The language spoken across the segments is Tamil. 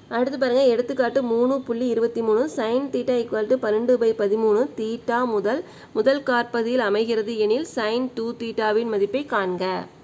அடுத்து பாருங்கள் எடுத்துக்காட்டு மூணு புள்ளி இருபத்தி மூணு சைன் தீட்டா ஈக்குவல் டு பன்னெண்டு பை பதிமூணு தீட்டா முதல் முதல் காற்பதியில் அமைகிறது எனில் சைன் டூ தீட்டாவின் மதிப்பை காண்க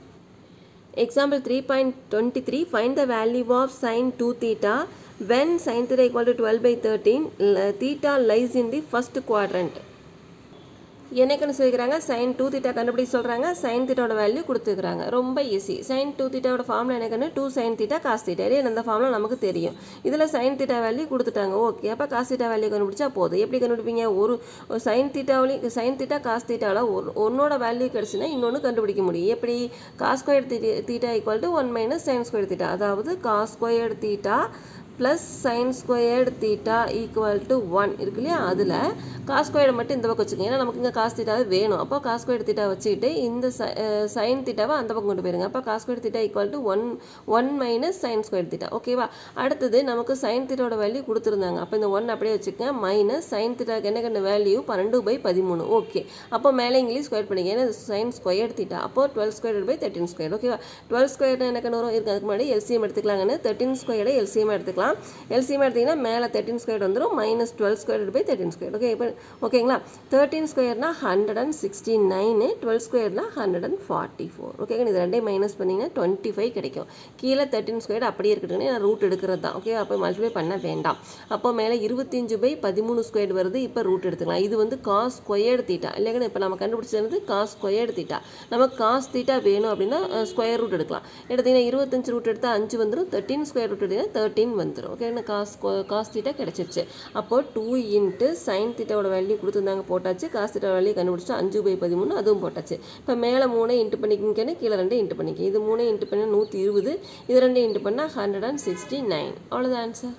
example three point twenty three find the value of sine two theta when sine theta equal to twelve by thirteen theta lies in the first quadrant என்னைக்குன்னு சொல்லிக்கிறாங்க சைன் டூ தீட்டா கண்டுபிடி சொல்கிறாங்க சைன் தீட்டாவோட வேல்யூ கொடுத்துருக்காங்க ரொம்ப ஈஸி சைன் டூ தீட்டாவோட ஃபார்முலா எனக்குன்னு two sine theta cos theta இதே அந்த ஃபார்முலா நமக்கு தெரியும் இதில் சைன் தீட்டா வேல்யூ கொடுத்துட்டாங்க ஓகே அப்போ காஸ் தீட்டா வேல்யூ கண்டுபிடிச்சா போதும் எப்படி கண்டுபிடிப்பீங்க ஒரு சைன் தீட்டாவிலையும் சைன் தீட்டா காஸ் தீட்டாவில் ஒரு ஒன்னோட வேல்யூ கிடச்சுன்னா இன்னொன்று கண்டுபிடிக்க முடியும் எப்படி cos square theta equal to one minus sine square theta அதாவது cos square theta plus sine squared theta equal to one இருக்கு இல்லையா அதில் காஸ் ஸ்கொயர்டு மட்டும் இந்த பக்கம் வச்சுக்கோங்க ஏன்னா நமக்கு இங்கே காஸ் தீட்டாவே வேணும் அப்போ காஸ் ஸ்கொயர்டு தீட்டா வச்சுக்கிட்டு இந்த சைன் தீட்டாவை அந்த பக்கம் கொண்டு போயிருங்க அப்போ cos square theta equal to one one minus sine square theta ஓகேவா அடுத்தது நமக்கு சைன் தீட்டாவோட வேல்யூ கொடுத்துருந்தாங்க அப்போ இந்த ஒன் அப்படியே வச்சுக்கோங்க மைனஸ் சைன் தீட்டாக்கு என்ன கண்ட வேல்யூ பன்னெண்டு பை பதிமூணு ஓகே அப்போ மேலே இங்கிலீஷ் ஸ்கொயர் பண்ணிக்க ஏன்னா சைன் ஸ்கொயர் தீட்டா அப்போ twelve square by thirteen square ஓகேவா டுவெல் ஸ்கொயர் என்ன கண்ணு வரும் இருக்கு அதுக்கு முன்னாடி எல்சிஎம் எடுத்துக்கலாங்கன்னு தேர்ட்டின் ஸ்கொயரை எல்சிஎம் எடுத்துக்கலாம் எல்சிஎம் எடுத்திங்கன்னா மேலே தேர்ட்டின் ஸ்கொயர் வந்துடும் minus twelve square by thirteen square okay இப்போ ஓகேங்களா தேர்ட்டின் ஸ்கொயர்னா hundred and sixty nine twelve ஸ்கொயர்னா ஹண்ட்ரட் அண்ட் ஃபார்ட்டி ஃபோர் ஓகேங்க இது ரெண்டையும் மைனஸ் பண்ணிங்கன்னா டுவெண்ட்டி ஃபைவ் கிடைக்கும் கீழே தேர்ட்டின் ஸ்கொயர் அப்படியே இருக்கட்டுங்க நான் ரூட் எடுக்கிறது தான் ஓகே அப்போ மல்டிப்ளை பண்ண வேண்டாம் அப்போ மேலே இருபத்தஞ்சு பை பதிமூணு ஸ்கொயர் வருது இப்போ ரூட் எடுத்துக்கலாம் இது வந்து காஸ் ஸ்கொயர்டு தீட்டா இல்லைங்க இப்போ நம்ம கண்டுபிடிச்சது வந்து காஸ் ஸ்கொயர்டு தீட்டா நமக்கு காஸ் தீட்டா வேணும் அப்படின்னா ஸ்கொயர் ரூட் எடுக்கலாம் எடுத்தீங்கன்னா இருபத்தஞ்சு ரூட் எடுத்தால் அஞ்சு வந்துடும் தேர்ட்டின் ஸ்கொயர் ரூட் எடுத்தீங்கன்னா தேர்ட்டின் வந்துடும் ஓகே என்ன காஸ் காஸ் தீட்டா கிடச்சிருச்சு அப்போ டூ இன்ட்டு சைன் தீட்டாவோட வேல்யூ கொடுத்துருந்தாங்க போட்டாச்சு காஸ் தீட்டா வேல்யூ கண்டுபிடிச்சா அஞ்சு பை பதிமூணு அதுவும் போட்டாச்சு இப்போ மேலே மூணு இன்ட்டு பண்ணிக்கிங்கன்னு கீழே ரெண்டு இன்ட்டு பண்ணிக்க இது மூணு இன்ட்டு பண்ணி நூற்றி இருபது இது ரெண்டு இன்ட்டு பண்ணால் ஹண்ட்ரட் அண்ட் சிக்ஸ்டி நைன் அவ்வளோதான் ஆன்சர்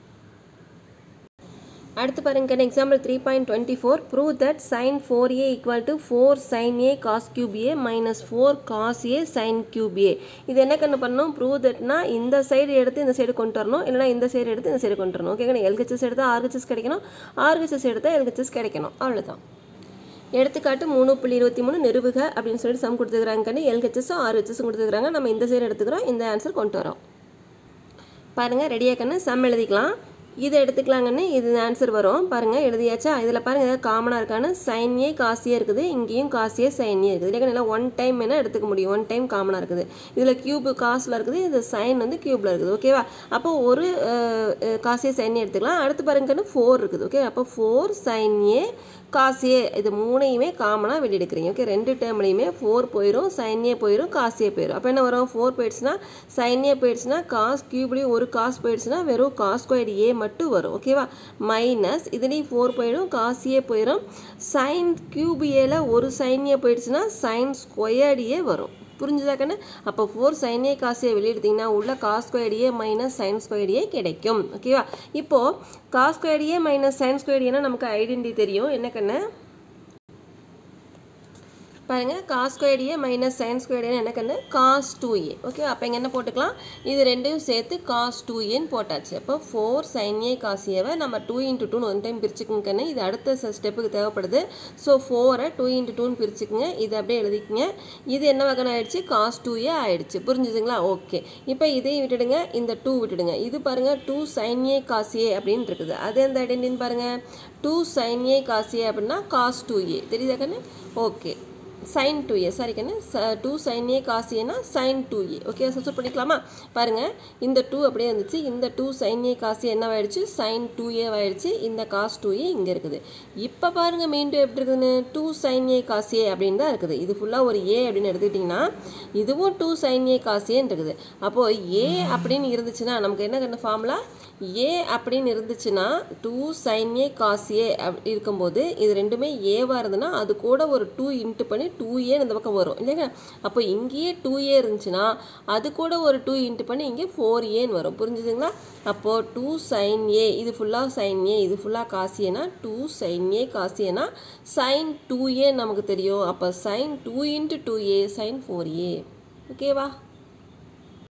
அடுத்து பாருங்க example three point twenty four prove that sine four A equal to four sine A cos cube A minus four cos A sine cube A இது என்ன கண்ணு பண்ணணும் ப்ரூவ் தட்னா இந்த சைடு எடுத்து இந்த சைடு கொண்டு வரணும் இல்லைனா இந்த சைடு எடுத்து இந்த சைடு கொண்டு வரணும் ஓகேங்க எல்ஹெச்எஸ் எடுத்தால் ஆர்ஹெச்எஸ் கிடைக்கணும் ஆர்ஹெச்எஸ் எடுத்தால் எல்ஹெச்எஸ் கிடைக்கணும் அவ்வளோதான் எடுத்துக்காட்டு மூணு புள்ளி இருபத்தி மூணு நிறுவுக அப்படின்னு சொல்லிட்டு சம் கொடுத்துருக்காங்க கண்ணு எல்ஹெச்எஸும் ஆர்ஹெச்எஸும் கொடுத்துருக்காங்க நம்ம இந்த சைடு எடுத்துக்கிறோம் இந்த ஆன்சர் கொண்டு வரோம் பாருங்கள் ரெடியாக கண்ணு சம் எழுதிக்கலாம் இதை எடுத்துக்கலாங்கன்னு இது ஆன்சர் வரும் பாருங்கள் எழுதியாச்சா இதில் பாருங்கள் ஏதாவது காமனாக இருக்கான்னு சைன் ஏ காசியே இருக்குது இங்கேயும் காசியே சைன் ஏ இருக்குது இல்லைங்க ஒன் டைம் என்ன எடுத்துக்க முடியும் ஒன் டைம் காமனாக இருக்குது இதில் கியூப் காசில் இருக்குது இது சைன் வந்து கியூப்பில் இருக்குது ஓகேவா அப்போ ஒரு காசியே சைன் எடுத்துக்கலாம் அடுத்து பாருங்கன்னு ஃபோர் இருக்குது ஓகே அப்போ ஃபோர் சைன் ஏ காசியே இது மூணையுமே காமனாக வெளியெடுக்கிறீங்க ஓகே ரெண்டு டேர்ம்லையுமே ஃபோர் போயிடும் சைன்யே போயிடும் காசியே போயிடும் அப்போ என்ன வரும் ஃபோர் போயிடுச்சுன்னா சைன்யே போயிடுச்சுன்னா காஸ் கியூப்லேயும் ஒரு காஸ் போயிடுச்சுன்னா வெறும் காஸ் ஸ்கொயர் ஏ மட்டும் வரும் ஓகேவா மைனஸ் இதுலேயும் ஃபோர் போயிடும் காசியே போயிடும் சைன் கியூப் ஏல ஒரு சைன்யே போயிடுச்சுன்னா சைன் ஸ்கொயர்டு ஏ வரும் புரிஞ்சுதா கண்ணு அப்போ ஃபோர் சைனே காசியை வெளியெடுத்தீங்கன்னா உள்ள காஸ் ஸ்கொயர்டியே மைனஸ் சைன் ஸ்கொயர்டியே கிடைக்கும் ஓகேவா இப்போது காஸ் ஸ்கொயர்டியே மைனஸ் சைன் ஸ்கொயர்டியனா நமக்கு ஐடென்டி தெரியும் என்ன கண்ணு பாருங்கள் காஸ் ஸ்கொயர்டியே மைனஸ் சைன் ஸ்கொயர்டியே என்ன கண்ணு காஸ் டூ ஏ ஓகே அப்போ இங்கே என்ன போட்டுக்கலாம் இது ரெண்டையும் சேர்த்து காஸ் டூ ஏன்னு போட்டாச்சு அப்போ ஃபோர் சைன் ஏ காஸ் ஏவை நம்ம டூ இன்ட்டு டூன்னு ஒன் டைம் பிரிச்சுக்கங்கன்னு இது அடுத்த ஸ்டெப்புக்கு தேவைப்படுது ஸோ ஃபோரை டூ இன்ட்டு டூன்னு பிரிச்சுக்குங்க இது அப்படியே எழுதிக்கங்க இது என்ன வகை ஆயிடுச்சு காஸ் டூ ஏ ஆயிடுச்சு புரிஞ்சுதுங்களா ஓகே இப்போ இதையும் விட்டுடுங்க இந்த டூ விட்டுடுங்க இது பாருங்கள் two sine A cos A அப்படின்னு இருக்குது அது எந்த ஐடென்டின்னு பாருங்கள் two sine A cos A அப்படின்னா காஸ் டூ ஏ தெரியுதா கண்ணு okay sine two A sorry கண்ணு டூ சைன் ஏ காசு ஏனா சைன் டூ ஏ ஓகே சப்ஸ்ட் பண்ணிக்கலாமா பாருங்கள் இந்த டூ அப்படியே இருந்துச்சு இந்த டூ சைன் ஏ காசு என்னவாயிடுச்சு சைன் டூ ஏ ஆயிடுச்சு இந்த காஸ் டூ ஏ இங்கே இருக்குது இப்போ பாருங்கள் மீண்டும் எப்படி இருக்குதுன்னு டூ சைன் ஏ காசு ஏ அப்படின்னு தான் இருக்குது இது ஃபுல்லாக ஒரு ஏ அப்படின்னு எடுத்துக்கிட்டிங்கன்னா இதுவும் டூ சைன் ஏ காசு ஏன்னு இருக்குது அப்போது ஏ அப்படின்னு இருந்துச்சுன்னா நமக்கு என்ன கண்ணு ஃபார்முலா ஏ அப்படின்னு இருந்துச்சுன்னா two sine A cos A இருக்கும்போது இது ரெண்டுமே ஏவாக இருந்ததுன்னா அது கூட ஒரு டூ இன்ட்டு பண்ணி டூ ஏன்னு இந்த பக்கம் வரும் இல்லைங்க அப்போ இங்கேயே டூ ஏ இருந்துச்சுன்னா அது கூட ஒரு டூ இன்ட்டு பண்ணி இங்கே ஃபோர் ஏன்னு வரும் புரிஞ்சுதுங்களா அப்போது டூ சைன் ஏ இது ஃபுல்லாக சைன் ஏ இது ஃபுல்லாக காசியனா டூ சைன் ஏ காசியனா சைன் டூ ஏ நமக்கு தெரியும் அப்போ sine two into two A sine four A ஓகேவா